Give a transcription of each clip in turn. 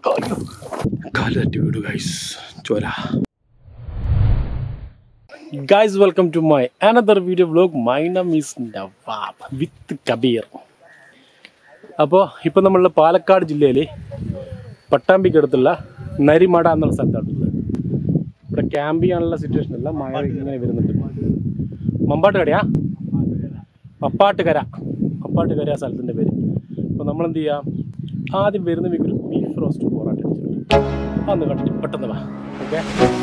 കാല് തട്ടി വീടു ഗൈസ് ചോര guys welcome to my another video vlog my name is Nawab with Kabir അപ്പോൾ ഇപ്പോൾ നമ്മളുടെ പാലക്കാട് ജില്ലയിൽ പട്ടാമ്പിക്കടുത്തുള്ള നരിമട എന്നുള്ള സ്ഥലത്താണുള്ളത് ഇവിടെ ക്യാമ്പ് ചെയ്യാനുള്ള സിറ്റുവേഷൻ അല്ല മഴ ഇങ്ങനെ വരുന്നുണ്ട് മമ്പാട്ട് കടയാ പപ്പാട്ടുകര പപ്പാട്ടുകര ആ സ്ഥലത്തിൻ്റെ പേര് അപ്പോൾ നമ്മൾ എന്ത് ചെയ്യാം ആദ്യം വരുന്ന വീക്ക് ഒരു ബീഫ് റോസ്റ്റ് പോറാട്ട് അടിച്ചിട്ടുണ്ട് അതൊന്ന് കണ്ടിട്ട് പെട്ടെന്ന് വാ ഓക്കെ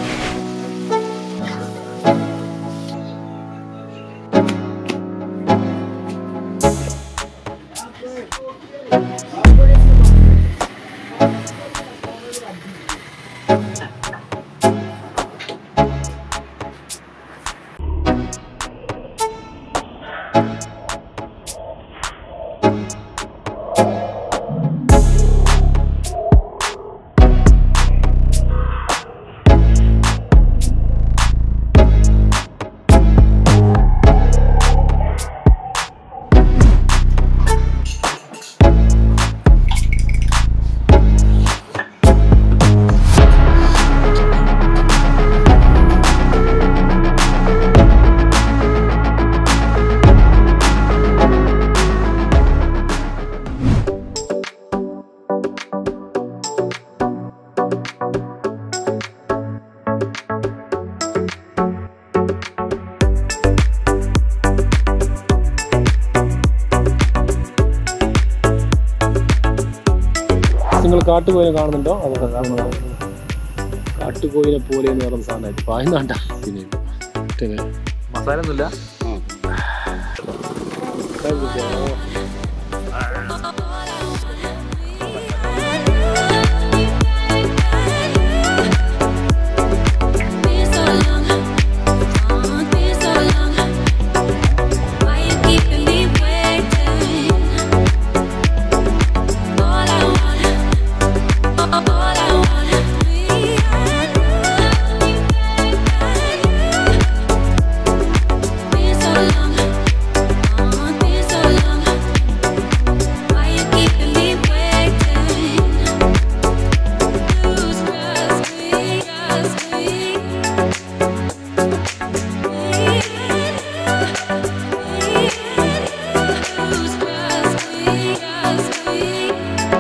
നിങ്ങൾ കാട്ടുകോയിനെ കാണുന്നുണ്ടോ അത് കാട്ടുകോയിനെ പോലെ എന്ന് പറയുന്ന സാധനമായിട്ട് പായുന്നാണ്ട പിന്നെ പിന്നെ മസാല ഒന്നുമില്ല Been so long, oh, been so long. Why you keeping me waiting? All I want, all I want is me and you. Been so long, oh, been so long. Why you keeping me waiting? Lose trust me, trust me. Lose trust me, trust me.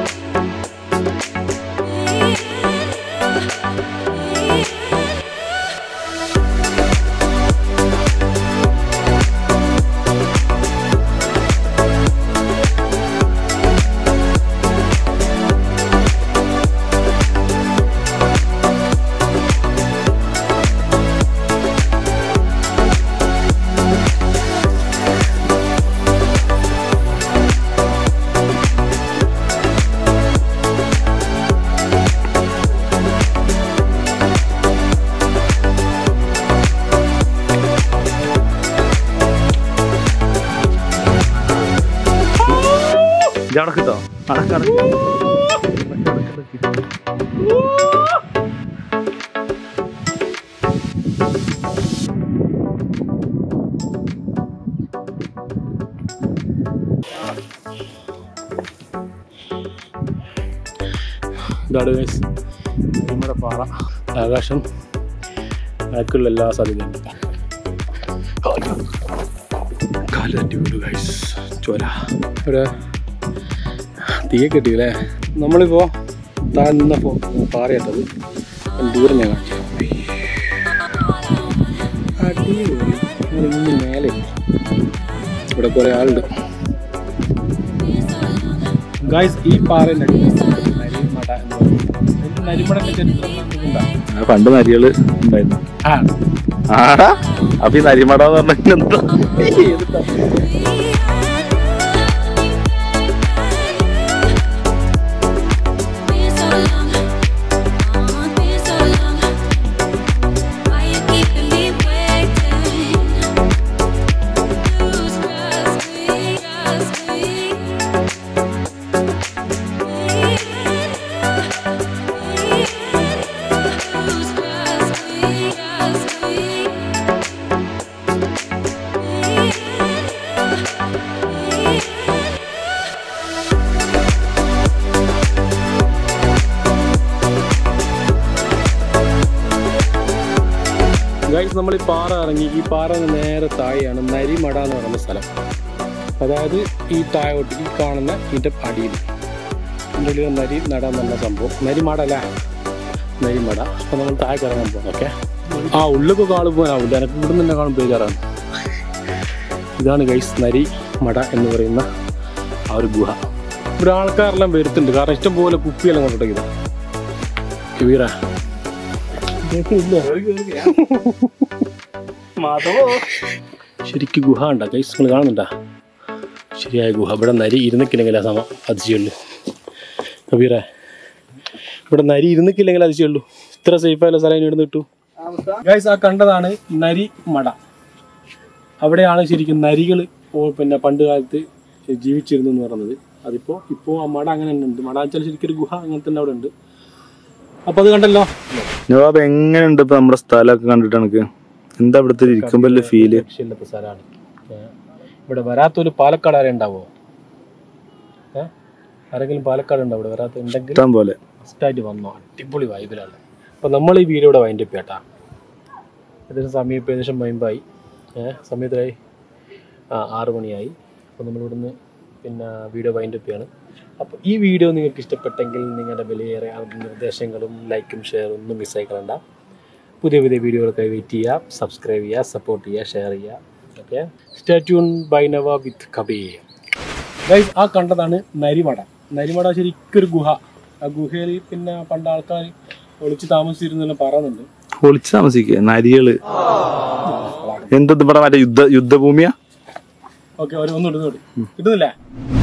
ഇതവിടെ കിട്ടോ അടക്ക അടക്ക ഇതാണ് guys നമ്മുടെ പാറ ആകാശം ബാക്കിയുള്ള എല്ലാ സാധ്യതയുണ്ട് കാല് തട്ടി വീടു ഗൈസ് ചോര ഒരു തീയെ കിട്ടിയില്ലേ നമ്മളിപ്പോൾ താൻ നിന്നപ്പോൾ പാറയട്ടത് ദൂരം ഞാൻ കാണിച്ചു അടിപൊളി ഇങ്ങനെ മേലെ ഇവിടെ കുറേ ആളുണ്ട് ഗായ്സ് ഈ പാറയുടെ നരിമട എന്ന് പറയുന്നത് നരിമടന്റെ ചരിത്രം ഉണ്ടോ ആ പണ്ട് നരികള് ഉണ്ടായിരുന്നു ആ ആടാ അപ്പൊ ഈ നരിമടാന്ന് പറഞ്ഞ എന്താ Been so long, oh, been so long. Why you keeping me waiting? Lose trust me, trust me. Lose trust me, trust me. Guys നമ്മൾ ഈ പാറ ഇറങ്ങി ഈ പാറ നേരെ താഴെയാണ് നരിമട എന്ന് പറയുന്ന സ്ഥലം അതായത് ഈ താഴോട്ട് ഈ കാണുന്ന ഇതിൻ്റെ അടിയിൽ ഇതിൻ്റെ ഉള്ളിൽ നരി നട എന്നുള്ള സംഭവം നരിമട അല്ല നരിമട അപ്പോൾ നമ്മൾ താഴേക്ക് ഇറങ്ങാൻ പോകും ഓക്കെ ആ ഉള്ളിലൊക്കെ കാണു പോകാനാവില്ല എനിക്ക് ഇവിടെ നിന്ന് തന്നെ കാണും ബേജാറാണ് ഇതാണ് ഗൈസ് നരി മട എന്ന് പറയുന്ന ആ ഒരു ഗുഹ ഇവിടെ ആൾക്കാരെല്ലാം വരുത്തുണ്ട് കാരണം ഇഷ്ടംപോലെ കുപ്പിയെല്ലാം കൊണ്ടിട്ടേക്കുന്നത് കബീറ ശരിക്കും ഗുഹ ഉണ്ടാ ഗൈസ് നിങ്ങൾ കാണുന്നുണ്ടാ ശരിയായ ഗുഹ ഇവിടെ നരി ഇരുന്നിക്കില്ലെങ്കിൽ ആ സമയം അതിശയുള്ളൂ കബീറ ഇവിടെ നരി ഇരുന്നിക്കില്ലെങ്കിൽ അതിശയുള്ളൂ ഇത്ര സേഫായുള്ള സ്ഥലം ഇനി ഇടുന്ന് കിട്ടു ഗൈസ് ആ കണ്ടതാണ് നരി മട അവിടെയാണ് ശരിക്കും നരികൾ പിന്നെ പണ്ട് കാലത്ത് ജീവിച്ചിരുന്നു എന്ന് പറയുന്നത് അതിപ്പോൾ ഇപ്പോൾ ആ മട അങ്ങനെ തന്നെ ഉണ്ട് മട വെച്ചാൽ ശരിക്കും ഒരു ഗുഹ അങ്ങനെ തന്നെ അവിടെ ഉണ്ട് അപ്പോൾ അത് കണ്ടല്ലോ നവാബ് എങ്ങനെയുണ്ട് ഇപ്പൊ നമ്മുടെ സ്ഥലമൊക്കെ കണ്ടിട്ട് എനിക്ക് എന്താ ഇവിടുത്തെ ഇരിക്കുമ്പോ ഫീല് രക്ഷയില്ലാത്ത സ്ഥലമാണ് ഇവിടെ വരാത്തൊരു പാലക്കാട് ആരെ ഉണ്ടാവോ ഏ ആരെങ്കിലും പാലക്കാട് ഉണ്ടോ ഇവിടെ വരാത്ത ഉണ്ടെങ്കിൽ ഇഷ്ടം പോലെ ഫസ്റ്റായിട്ട് വന്നോ അടിപൊളി വൈബിലാണ് അപ്പോൾ നമ്മൾ ഈ വീഡിയോ ഇവിടെ വൈൻഡ് അപ്പ് ചെയ്യട്ടാ ഏകദേശം സമയം ഇപ്പോൾ ഏകദേശം വൈമ്പായി ഏഹ് സമയത്തായി ആ ആറ് മണിയായി അപ്പോൾ നമ്മളിവിടുന്ന് പിന്നെ വീഡിയോ വൈൻഡ് അപ്പ് ചെയ്യാണ് അപ്പോൾ ഈ വീഡിയോ നിങ്ങൾക്ക് ഇഷ്ടപ്പെട്ടെങ്കിൽ നിങ്ങളുടെ വിലയേറെ നിർദ്ദേശങ്ങളും ലൈക്കും ഷെയറും ഒന്നും മിസ്സായി കളണ്ട പുതിയ പുതിയ വീഡിയോകൾക്കായി വെയിറ്റ് ചെയ്യുക സബ്സ്ക്രൈബ് ചെയ്യുക സപ്പോർട്ട് ചെയ്യുക ഷെയർ ചെയ്യുക ഓക്കെ സ്റ്റേ ട്യൂൺ ബൈ നവ വിത്ത് കബീർ ഗൈസ് ആ കണ്ടതാണ് നരിമട നരിമട ശരിക്കും ഒരു ഗുഹ ആ ഗുഹയിൽ പിന്നെ പണ്ട് ആൾക്കാർ ഒളിച്ച് താമസിച്ചിരുന്നെല്ലാം പറയുന്നുണ്ട് ഒളിച്ച് താമസിക്കുക നരികള് എന്തെന്ന് പറയാ മറ്റേ യുദ്ധ യുദ്ധഭൂമിയാ ഓക്കെ ഒരു ഒന്നും ഇടുന്നുണ്ട് ഇടുന്നില്ലേ